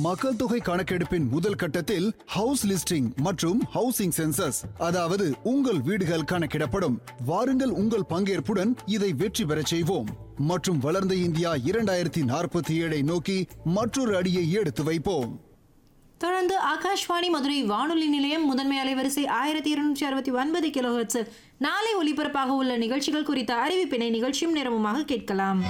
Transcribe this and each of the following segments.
மக்கள் தொகை கணக்கெடுப்பின் முதல் கட்டத்தில் ஹவுஸ் லிஸ்டிங் மற்றும் ஹவுசிங் சென்சஸ் அதாவது உங்கள் வீடுகள் கணக்கிடப்படும் வாருங்கள் உங்கள் பங்கேற்புடன் இதை வெற்றி பெறச் செய்வோம் மற்றும் வளர்ந்த இந்தியா இரண்டாயிரத்தி நாற்பத்தி ஏழை நோக்கி மற்றொரு அடியை எடுத்து வைப்போம் தொடர்ந்து ஆகாஷ்வாணி மதுரை வானொலி நிலையம் முதன்மை அலைவரிசை ஆயிரத்தி இருநூற்றி அறுபத்தி ஒன்பது கிலோஹெர்ட்ஸில் நாளை ஒலிபரப்பாக உள்ள நிகழ்ச்சிகள் குறித்த அறிவிப்பினை நிகழ்ச்சியும் நேரமுமாக கேட்கலாம்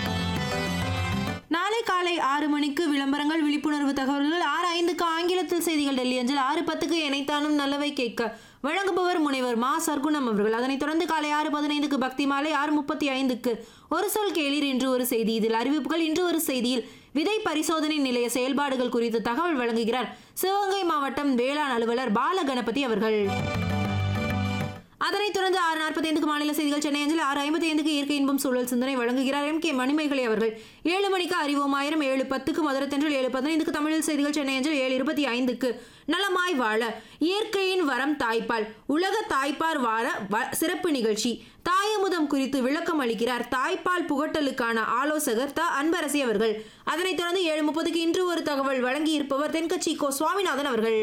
நாளை காலை ஆறு மணிக்கு விளம்பரங்கள் விழிப்புணர்வு தகவல்கள் ஆறு ஐந்துக்கு ஆங்கிலத்தில் செய்திகள் டெல்லி அஞ்சல் ஆறு பத்துக்கு இணைத்தானும் நல்லவை கேட்க வழங்குபவர் முனைவர் மா சர்க்குணம் அவர்கள் அதனைத் தொடர்ந்து காலை ஆறு பதினைந்துக்கு பக்தி மாலை ஆறு முப்பத்தி ஐந்துக்கு ஒரு சொல் கேளீர் இன்று ஒரு செய்தி இதில் அறிவிப்புகள் இன்று ஒரு செய்தியில் விதை பரிசோதனை நிலைய செயல்பாடுகள் குறித்து தகவல் வழங்குகிறார் சிவகங்கை மாவட்டம் வேளாண் அலுவலர் பாலகணபதி அவர்கள் அதனைத் தொடர்ந்து ஆறு நாற்பத்தைந்துக்கு மாநில செய்திகள் சென்னை அஞ்சல் ஆறு ஐம்பத்தி ஐந்துக்கு இயற்கை இன்பம் சூழல் சிந்தனை வழங்குகிறார் எம் கே மணிமேகலை அவர்கள் ஏழு மணிக்கு அறிவோம் ஆயிரம் ஏழு பத்துக்கு மதுரத்தென்றல் ஏழு பதினைந்துக்கு தமிழில் செய்திகள் சென்னை அஞ்சல் ஏழு இருபத்தி ஐந்துக்கு நலமாய் வாழ இயற்கையின் வரம் தாய்ப்பால் உலக தாய்ப்பார் வார வ- சிறப்பு நிகழ்ச்சி தாயமுதம் குறித்து விளக்கம் அளிக்கிறார் தாய்ப்பால் புகட்டலுக்கான ஆலோசகர் த அன்பரசி அவர்கள் அதனைத் தொடர்ந்து ஏழு முப்பதுக்கு இன்று ஒரு தகவல் வழங்கியிருப்பவர் தென்கட்சி கோ சுவாமிநாதன் அவர்கள்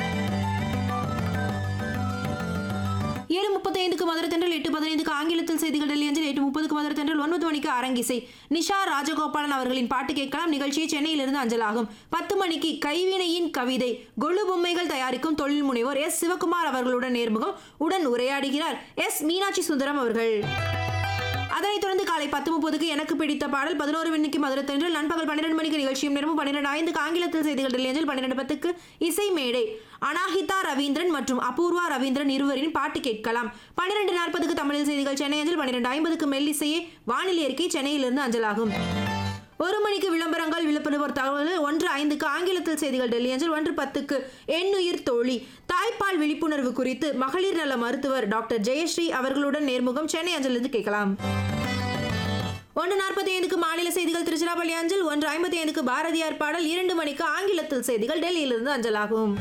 ஏழு முப்பத்தைந்துக்கு மதுரை தென்றல் எட்டு பதினைந்துக்கு ஆங்கிலத்தில் செய்திகள் டெல்லி அஞ்சல் எட்டு முப்பதுக்கு மதுரை தென்றல் ஒன்பது மணிக்கு அரங்கிசை நிஷா ராஜகோபாலன் அவர்களின் பாட்டு கேட்கலாம் நிகழ்ச்சியை சென்னையிலிருந்து அஞ்சலாகும் பத்து மணிக்கு கைவினையின் கவிதை கொழு பொம்மைகள் தயாரிக்கும் தொழில் முனைவோர் எஸ் சிவகுமார் அவர்களுடன் நேர்முகம் உடன் உரையாடுகிறார் எஸ் மீனாட்சி சுந்தரம் அவர்கள் அதனைத் தொடர்ந்து காலை பத்து முப்பதுக்கு எனக்கு பிடித்த பாடல் பதினோரு மணிக்கு மதுரை தென்றல் நண்பகல் பன்னிரெண்டு மணிக்கு நிகழ்ச்சியும் நேரமும் பன்னிரெண்டு ஐந்துக்கு ஆங்கிலத்தில் செய்திகள் டெல்லி அஞ்சல் பன்னிரெண்டு பத்துக்கு இசை மேடை அனாஹிதா ரவீந்திரன் மற்றும் அபூர்வா ரவீந்திரன் இருவரின் பாட்டு கேட்கலாம் பன்னிரெண்டு நாற்பதுக்கு தமிழில் செய்திகள் சென்னை அஞ்சல் பன்னிரெண்டு ஐம்பதுக்கு மெல்லிசையே வானிலை அறிக்கை சென்னையிலிருந்து அஞ்சலாகும் ஒரு மணிக்கு விளம்பரங்கள் விழிப்புணர்வு தகவல்கள் ஒன்று ஐந்துக்கு ஆங்கிலத்தில் செய்திகள் டெல்லி அஞ்சல் ஒன்று பத்துக்கு எண்ணுயிர் தோழி தாய்ப்பால் விழிப்புணர்வு குறித்து மகளிர் நல மருத்துவர் டாக்டர் ஜெயஸ்ரீ அவர்களுடன் நேர்முகம் சென்னை அஞ்சலிருந்து கேட்கலாம் ஒன்று நாற்பத்தி ஐந்துக்கு மாநில செய்திகள் திருச்சிராப்பள்ளி அஞ்சல் ஒன்று ஐம்பத்தி ஐந்துக்கு பாரதியார் பாடல் இரண்டு மணிக்கு ஆங்கிலத்தில் செய்திகள் டெல்லியிலிருந்து அஞ்சலாகும்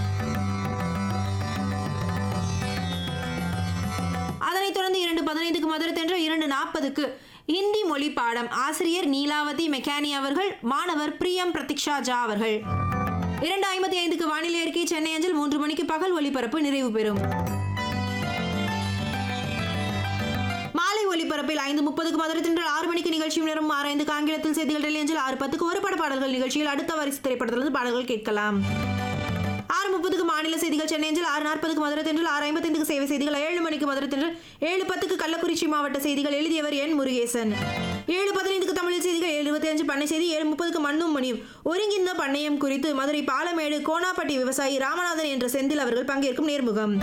அதனைத் தொடர்ந்து இரண்டு பதினைந்துக்கு மதுரை தென்ற இரண்டு நாற்பதுக்கு இந்தி மொழி பாடம் ஆசிரியர் நீலாவதி மெக்கானி அவர்கள் மாணவர் பிரியம் பிரதீக்ஷா ஜா அவர்கள் இரண்டு ஐம்பத்தி ஐந்துக்கு வானிலை அறிக்கை சென்னை அஞ்சல் மூன்று மணிக்கு பகல் ஒலிபரப்பு நிறைவு பெறும் மாலை ஒலிபரப்பில் ஐந்து முப்பதுக்கு மதுரை தின்றல் ஆறு மணிக்கு நிகழ்ச்சி நேரம் ஆறு ஐந்துக்கு ஆங்கிலத்தில் செய்திகள் டெல்லி அஞ்சல் ஆறு பத்துக்கு ஒரு பட பாடல்கள் நிகழ்ச்சியில் அடுத்த வரிசை திரைப்படத்திலிருந்து பாடல்கள் கேட்கலாம் ஆறு முப்பதுக்கு மாநில செய்திகள் சென்னை அஞ்சல் ஆறு நாற்பதுக்கு மதுரை தென்றல் ஆறு ஐம்பத்தைந்துக்கு சேவை செய்திகள் ஏழு மணிக்கு மதுரை தென்றல் ஏழு பத்துக்கு கள்ளக்குறிச்சி மாவட்ட செய்திகள் எழுதியவர் என் முருகேசன் ஏழு பதினைந்துக்கு தமிழ் செய்திகள் ஏழு இருபத்தி அஞ்சு பண்ணை செய்தி ஏழு முப்பதுக்கு மண்ணும் மணியும் ஒருங்கிந்த பண்ணையம் குறித்து மதுரை பாலமேடு கோனாப்பட்டி விவசாயி ராமநாதன் என்ற செந்தில் அவர்கள் பங்கேற்கும் நேர்முகம்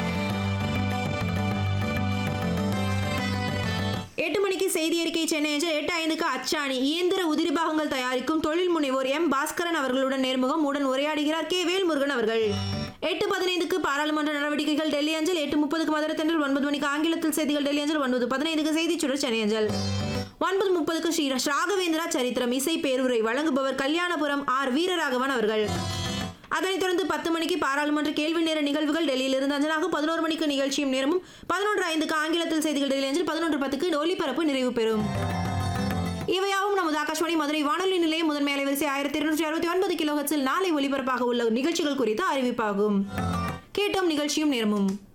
எட்டு மணிக்கு செய்தி அறிக்கை சென்னை அஞ்சல் எட்டு ஐந்துக்கு அச்சாணி இயந்திர உதிரி பாகங்கள் தயாரிக்கும் தொழில் முனைவோர் எம் பாஸ்கரன் அவர்களுடன் நேர்முகம் உடன் உரையாடுகிறார் கே வேல்முருகன் அவர்கள் எட்டு பதினைந்துக்கு பாராளுமன்ற நடவடிக்கைகள் டெல்லி அஞ்சல் எட்டு முப்பதுக்கு மதுரை தென்றல் ஒன்பது மணிக்கு ஆங்கிலத்தில் செய்திகள் டெல்லி அஞ்சல் ஒன்பது பதினைந்துக்கு செய்தி சுடர் சென்னை அஞ்சல் ஒன்பது முப்பதுக்கு ஸ்ரீ ராகவேந்திரா சரித்திரம் இசை பேருரை வழங்குபவர் கல்யாணபுரம் ஆர் வீரராகவன் அவர்கள் அதனைத் தொடர்ந்து பத்து மணிக்கு பாராளுமன்ற கேள்வி நேர நிகழ்வுகள் டெல்லியிலிருந்து அஞ்சலாக பதினோரு மணிக்கு நிகழ்ச்சியும் நேரமும் பதினொன்று ஐந்துக்கு ஆங்கிலத்தில் செய்திகள் டெல்லி அஞ்சல் பதினொன்று பத்துக்கு ஒலிபரப்பு நிறைவு பெறும் இவையாவும் நமது ஆகாஷ்வாணி மதுரை வானொலி நிலையம் முதன்மை அலைவரிசை ஆயிரத்தி இருநூற்றி அறுபத்தி ஒன்பது கிலோஹெட்ஸில் நாளை ஒலிபரப்பாக உள்ள நிகழ்ச்சிகள் குறித்த அறிவிப்பாகும் கேட்டோம் நிகழ்ச்சியும் நேரமும்